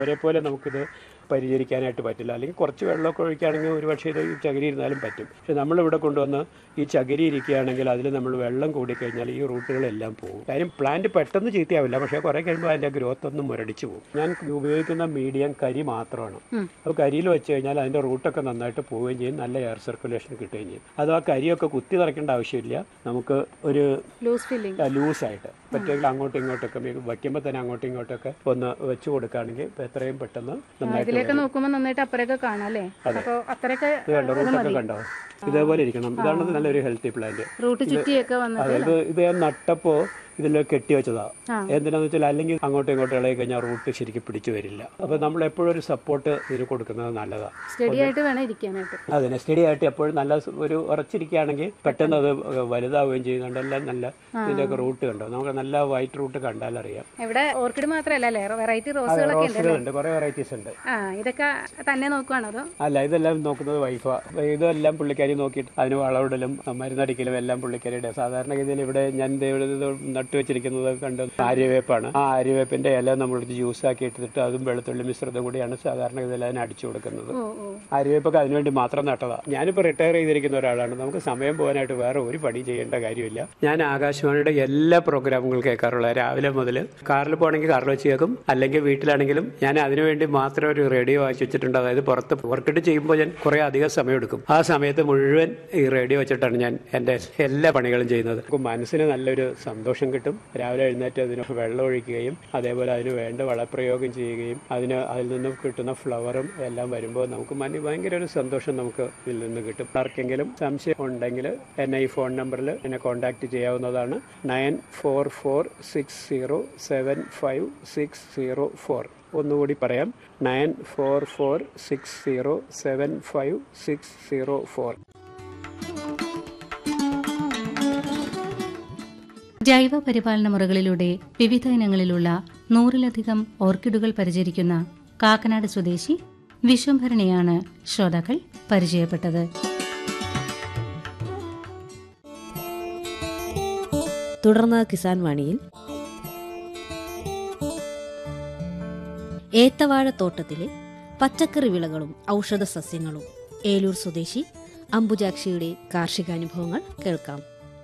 അവരെ പോലെ നമുക്കിത് പരിചരിക്കാനായിട്ട് പറ്റില്ല അല്ലെങ്കിൽ കുറച്ച് വെള്ളമൊക്കെ ഒഴിക്കുകയാണെങ്കിൽ ഒരു പക്ഷേ ഇത് ഈ ചകിരി ഇരുന്നാലും പറ്റും പക്ഷെ നമ്മളിവിടെ കൊണ്ടുവന്ന് ഈ ചകിരി ഇരിക്കുകയാണെങ്കിൽ അതിൽ നമ്മൾ വെള്ളം കൂടിക്കഴിഞ്ഞാൽ ഈ റൂട്ടുകളെല്ലാം പോകും കാര്യം പ്ലാന്റ് പെട്ടെന്ന് ചീത്തയാവില്ല പക്ഷേ കുറേ കഴിയുമ്പോൾ അതിൻ്റെ ഗ്രോത്ത് ഒന്ന് മുരടിച്ച് പോകും ഞാൻ ഉപയോഗിക്കുന്ന മീഡിയം കരി മാത്രമാണ് അപ്പോൾ കരിയിൽ വെച്ച് കഴിഞ്ഞാൽ അതിൻ്റെ റൂട്ടൊക്കെ നന്നായിട്ട് പോവുകയും ചെയ്യും നല്ല എയർ സർക്കുലേഷൻ കിട്ടുകയും ചെയ്യും അത് ആ കരിയൊക്കെ കുത്തി നിറയ്ക്കേണ്ട ആവശ്യമില്ല നമുക്ക് ഒരു ലൂസ് ഫില്ലിംഗ് ലൂസായിട്ട് പറ്റുമെങ്കിൽ അങ്ങോട്ടും ഇങ്ങോട്ടൊക്കെ വയ്ക്കുമ്പോൾ തന്നെ അങ്ങോട്ടും ഇങ്ങോട്ടൊക്കെ ഒന്ന് വെച്ച് കൊടുക്കുകയാണെങ്കിൽ ഇപ്പം എത്രയും പെട്ടെന്ന് നന്നായിട്ട് ഇതിലേക്ക് നോക്കുമ്പോൾ നന്നായിട്ട് അപ്പുറയൊക്കെ കാണാം അല്ലേ അപ്പോൾ അത്രയൊക്കെ ഇത് കണ്ടോ റൂട്ടൊക്കെ കണ്ടോ ഇതേപോലെ ഇരിക്കണം ഇതാണ് നല്ലൊരു ഹെൽത്തി പ്ലാന്റ് റൂട്ട് ചുറ്റിയൊക്കെ വന്ന് അതായത് ഇത് ഞാൻ നട്ടപ്പോ ഇതിൽ കെട്ടി വെച്ചതാ എന്തിനാന്ന് വെച്ചാൽ അല്ലെങ്കിൽ അങ്ങോട്ടും ഇങ്ങോട്ടും ഇളകി കഴിഞ്ഞാൽ റൂട്ട് ശരിക്കും പിടിച്ചു വരില്ല അപ്പൊ നമ്മൾ എപ്പോഴും ഒരു സപ്പോർട്ട് ഇതിന് കൊടുക്കുന്നത് നല്ലതാ സ്റ്റഡി ആയിട്ട് വേണം ഇരിക്കാനായിട്ട് അതിനെ സ്റ്റഡി ആയിട്ട് എപ്പോഴും നല്ല സ് ഒരു ഉറച്ചിരിക്കുകയാണെങ്കിൽ പെട്ടെന്ന് അത് വലുതാവുകയും ചെയ്യുന്നുണ്ട് എല്ലാം നല്ല ഇതിന്റെയൊക്കെ റൂട്ട് കണ്ടോ നമുക്ക് നല്ല വൈറ്റ് റൂട്ട് കണ്ടാൽ അറിയാം ഇവിടെ ഓർക്കിഡ് മാത്രമല്ല അല്ലേ വെറൈറ്റി റോസുകളൊക്കെ ഉണ്ട് റോസുകളുണ്ട് കുറെ വെറൈറ്റീസ് ഉണ്ട് ആ ഇതൊക്കെ തന്നെ നോക്കുവാണോ അതോ അല്ല ഇതെല്ലാം നോക്കുന്നത് വൈഫാ ഇതെല്ലാം പുള്ളിക്കാരി നോക്കിയിട്ട് അതിന് വളമിടലും മരുന്നടിക്കലും എല്ലാം പുള്ളിക്കാരിയുടെ സാധാരണഗതിയിൽ ഇവിടെ ഞാൻ ദേ ഇവിടെ ഇത് നട്ടു വെച്ചിരിക്കുന്നത് കണ്ട് ആര്യവേപ്പാണ് ആ ആര്യവേപ്പിന്റെ ഇല നമ്മൾ ജ്യൂസ് ആക്കി എടുത്തിട്ട് അതും വെളുത്തുള്ളി മിശ്രിതം കൂടിയാണ് സാധാരണഗതിയിൽ അതിന് അടിച്ചു കൊടുക്കുന്നത് ഓ ഓ ആര്യവേപ്പൊക്കെ അതിനുവേണ്ടി മാത്രം നട്ടതാ ഞാനിപ്പോൾ റിട്ടയർ ചെയ്തിരിക്കുന്ന ഒരാളാണ് നമുക്ക് സമയം പോകാനായിട്ട് വേറെ ഒരു പണി ചെയ്യേണ്ട കാര്യമില്ല ഞാൻ ആകാശവാണിയുടെ എല്ലാ പ്രോഗ്രാമുകളും കേൾക്കാറുള്ള രാവിലെ മുതൽ കാറിൽ പോകണമെങ്കിൽ കാറിൽ വെച്ച് കേൾക്കും അല്ലെങ്കിൽ വീട്ടിലാണെങ്കിലും ഞാൻ അതിനുവേണ്ടി മാത്രം ഒരു റേഡിയോ വായിച്ചു വെച്ചിട്ടുണ്ട് അതായത് പുറത്ത് വർക്കിട്ട് ചെയ്യുമ്പോൾ ഞാൻ കുറേ അധികം സമയം എടുക്കും ആ സമയത്ത് മുഴുവൻ ഈ റേഡിയോ വെച്ചിട്ടാണ് ഞാൻ എൻ്റെ എല്ലാ പണികളും ചെയ്യുന്നത് നമുക്ക് മനസ്സിന് നല്ലൊരു സന്തോഷം കിട്ടും രാവിലെ എഴുന്നേറ്റ് അതിന് വെള്ളം ഒഴിക്കുകയും അതേപോലെ അതിന് വേണ്ട വളപ്രയോഗം ചെയ്യുകയും അതിന് അതിൽ നിന്നും കിട്ടുന്ന ഫ്ലവറും എല്ലാം വരുമ്പോൾ നമുക്ക് മനി ഭയങ്കര ഒരു സന്തോഷം നമുക്ക് ഇതിൽ നിന്ന് കിട്ടും ആർക്കെങ്കിലും സംശയം ഉണ്ടെങ്കിൽ എന്നെ ഈ ഫോൺ നമ്പറിൽ എന്നെ കോൺടാക്ട് ചെയ്യാവുന്നതാണ് nine four four six zero seven five six zero four ഒന്നുകൂടി പറയാം nine four four six zero seven five six zero four ജൈവ പരിപാലന മുറകളിലൂടെ വിവിധ ഇനങ്ങളിലുള്ള നൂറിലധികം ഓർക്കിഡുകൾ പരിചരിക്കുന്ന കാക്കനാട് സ്വദേശി വിശ്വംഭരണിയാണ് ശ്രോതാക്കൾ പരിചയപ്പെട്ടത് തുടർന്ന് കിസാൻ വാണിയിൽ ഏത്തവാഴത്തോട്ടത്തിലെ പച്ചക്കറി വിളകളും ഔഷധ സസ്യങ്ങളും ഏലൂർ സ്വദേശി അംബുജാക്ഷിയുടെ കാർഷികാനുഭവങ്ങൾ കേൾക്കാം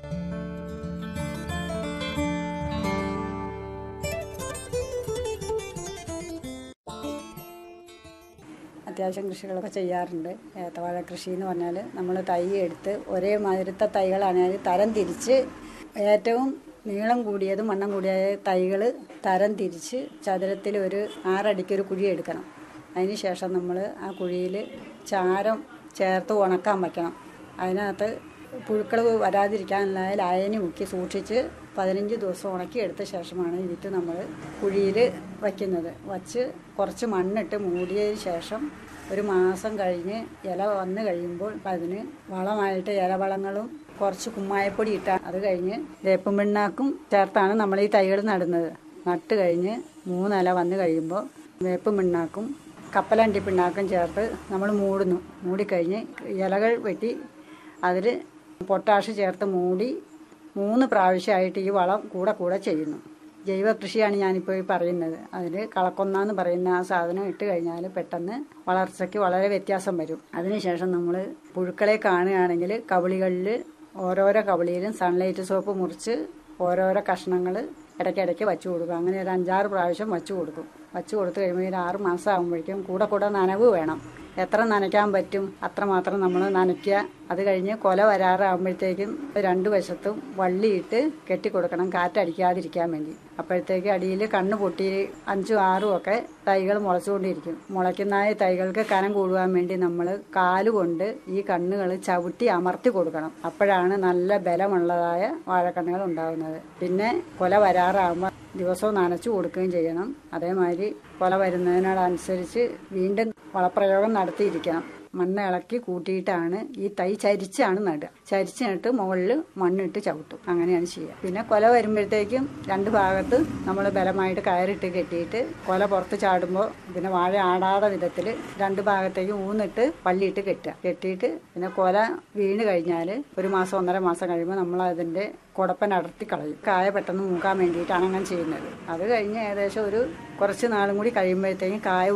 അത്യാവശ്യം കൃഷികളൊക്കെ ചെയ്യാറുണ്ട് ഏത്തവാഴ കൃഷി എന്ന് പറഞ്ഞാൽ നമ്മൾ തൈ എടുത്ത് ഒരേ മാതിരത്തെ തൈകളാണെങ്കിൽ തരം തിരിച്ച് ഏറ്റവും നീളം കൂടിയതും വണ്ണം കൂടിയ തൈകൾ തരം തിരിച്ച് ചതുരത്തിൽ ഒരു ആറടിക്ക് ഒരു കുഴി എടുക്കണം അതിന് ശേഷം നമ്മൾ ആ കുഴിയിൽ ചാരം ചേർത്ത് ഉണക്കാൻ വയ്ക്കണം അതിനകത്ത് പുഴുക്കൾ വരാതിരിക്കാനുള്ള ലായനി മുക്കി സൂക്ഷിച്ച് പതിനഞ്ച് ദിവസം ഉണക്കി എടുത്ത ശേഷമാണ് ഈ വിത്ത് നമ്മൾ കുഴിയിൽ വയ്ക്കുന്നത് വച്ച് കുറച്ച് മണ്ണിട്ട് മൂടിയതിന് ശേഷം ഒരു മാസം കഴിഞ്ഞ് ഇല വന്നു കഴിയുമ്പോൾ അതിന് വളമായിട്ട് ഇലവളങ്ങളും കുറച്ച് കുമ്മായപ്പൊടി ഇട്ടാൽ അത് കഴിഞ്ഞ് വേപ്പും പിണ്ണാക്കും ചേർത്താണ് നമ്മൾ ഈ തൈകൾ നടുന്നത് നട്ട് കഴിഞ്ഞ് മൂന്നില വന്നു കഴിയുമ്പോൾ വേപ്പും പിണ്ണാക്കും കപ്പലണ്ടി പിണ്ണാക്കും ചേർത്ത് നമ്മൾ മൂടുന്നു മൂടിക്കഴിഞ്ഞ് ഇലകൾ വെട്ടി അതിൽ പൊട്ടാഷ് ചേർത്ത് മൂടി മൂന്ന് പ്രാവശ്യമായിട്ട് ഈ വളം കൂടെ കൂടെ ചെയ്യുന്നു ജൈവ കൃഷിയാണ് ഞാനിപ്പോൾ ഈ പറയുന്നത് അതിൽ കളക്കൊന്ന എന്ന് പറയുന്ന ആ സാധനം ഇട്ട് കഴിഞ്ഞാൽ പെട്ടെന്ന് വളർച്ചയ്ക്ക് വളരെ വ്യത്യാസം വരും അതിനുശേഷം നമ്മൾ പുഴുക്കളെ കാണുകയാണെങ്കിൽ കവിളികളിൽ ഓരോരോ കവിളിയിലും സൺലൈറ്റ് സോപ്പ് മുറിച്ച് ഓരോരോ കഷ്ണങ്ങൾ ഇടയ്ക്കിടയ്ക്ക് വച്ചു കൊടുക്കും അങ്ങനെ ഒരു അഞ്ചാറ് പ്രാവശ്യം വച്ചു കൊടുക്കും വച്ചു കൊടുത്തു കഴിയുമ്പോൾ ഒരു ആറ് മാസം ആകുമ്പോഴേക്കും കൂടെ കൂടെ നനവ് വേണം എത്ര നനയ്ക്കാൻ പറ്റും അത്രമാത്രം നമ്മൾ നനയ്ക്കുക അത് കഴിഞ്ഞ് കൊല വരാറാകുമ്പോഴത്തേക്കും രണ്ട് വശത്തും വള്ളിയിട്ട് കെട്ടിക്കൊടുക്കണം കാറ്റടിക്കാതിരിക്കാൻ വേണ്ടി അപ്പോഴത്തേക്ക് അടിയിൽ കണ്ണ് പൊട്ടി അഞ്ചും ആറും ഒക്കെ തൈകൾ മുളച്ചുകൊണ്ടിരിക്കും മുളയ്ക്കുന്ന ഈ തൈകൾക്ക് കനം കൂടുവാൻ വേണ്ടി നമ്മൾ കാലുകൊണ്ട് ഈ കണ്ണുകൾ ചവിട്ടി അമർത്തി കൊടുക്കണം അപ്പോഴാണ് നല്ല ബലമുള്ളതായ വാഴക്കണ്ണുകൾ ഉണ്ടാകുന്നത് പിന്നെ കൊല വരാറാകുമ്പോൾ ദിവസവും നനച്ചു കൊടുക്കുകയും ചെയ്യണം അതേമാതിരി കൊല വരുന്നതിനോടനുസരിച്ച് വീണ്ടും വളപ്രയോഗം നടത്തിയിരിക്കണം മണ്ണ് ഇളക്കി കൂട്ടിയിട്ടാണ് ഈ തൈ ചരിച്ചാണ് നടുക ചരിച്ച് നട്ട് മുകളിൽ മണ്ണിട്ട് ചവിട്ടും അങ്ങനെയാണ് ചെയ്യുക പിന്നെ കൊല വരുമ്പോഴത്തേക്കും രണ്ട് ഭാഗത്ത് നമ്മൾ ബലമായിട്ട് കയറിട്ട് കെട്ടിയിട്ട് കൊല പുറത്ത് ചാടുമ്പോൾ പിന്നെ വാഴ ആടാതെ വിധത്തിൽ രണ്ട് ഭാഗത്തേക്ക് ഊന്നിട്ട് പള്ളിയിട്ട് കെട്ടുക കെട്ടിയിട്ട് പിന്നെ കൊല വീണ് കഴിഞ്ഞാൽ ഒരു മാസം ഒന്നര മാസം കഴിയുമ്പോൾ നമ്മൾ അതിൻ്റെ കുടപ്പൻ അടർത്തി കളയും കായ പെട്ടെന്ന് മൂക്കാൻ വേണ്ടിയിട്ടാണ് അങ്ങനെ ചെയ്യുന്നത് അത് കഴിഞ്ഞ് ഏകദേശം ഒരു കുറച്ച് നാളും കൂടി കഴിയുമ്പോഴത്തേക്കും കായ